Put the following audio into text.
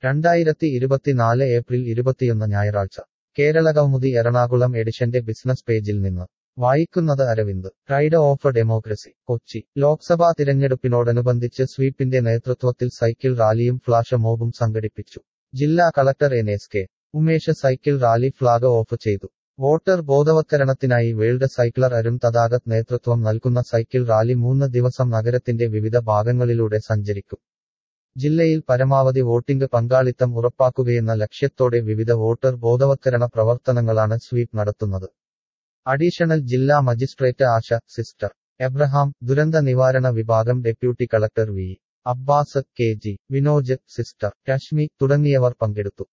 രണ്ടായിരത്തി ഇരുപത്തിനാല് ഏപ്രിൽ ഇരുപത്തിയൊന്ന് ഞായറാഴ്ച കേരള കൗമുദി എറണാകുളം എഡിഷന്റെ ബിസിനസ് പേജിൽ നിന്ന് വായിക്കുന്നത് Aravind ride of democracy Kochi Lok Sabha തിരഞ്ഞെടുപ്പിനോടനുബന്ധിച്ച് സ്വീപ്പിന്റെ നേതൃത്വത്തിൽ സൈക്കിൾ റാലിയും ഫ്ലാഷ് മോബും സംഘടിപ്പിച്ചു ജില്ലാ collector N S K Umesh cycle rally flag off ചെയ്തു വോട്ടർ ബോധവത്കരണത്തിനായി വേൾഡ് സൈക്ലർ അരുൺ തഥാഗത് നേതൃത്വം നൽകുന്ന സൈക്കിൾ റാലി മൂന്ന് ദിവസം നഗരത്തിന്റെ വിവിധ ഭാഗങ്ങളിലൂടെ സഞ്ചരിക്കും ജില്ലയിൽ പരമാവധി വോട്ടിംഗ് പങ്കാളിത്തം ഉറപ്പാക്കുകയെന്ന ലക്ഷ്യത്തോടെ വിവിധ വോട്ടർ ബോധവത്കരണ പ്രവർത്തനങ്ങളാണ് സ്വീപ് നടത്തുന്നത് അഡീഷണൽ ജില്ലാ മജിസ്ട്രേറ്റ് ആശ സിസ്റ്റർ എബ്രഹാം ദുരന്ത നിവാരണ വിഭാഗം deputy collector V Abbas K G Vinoj sister Reshmi തുടങ്ങിയവർ പങ്കെടുത്തു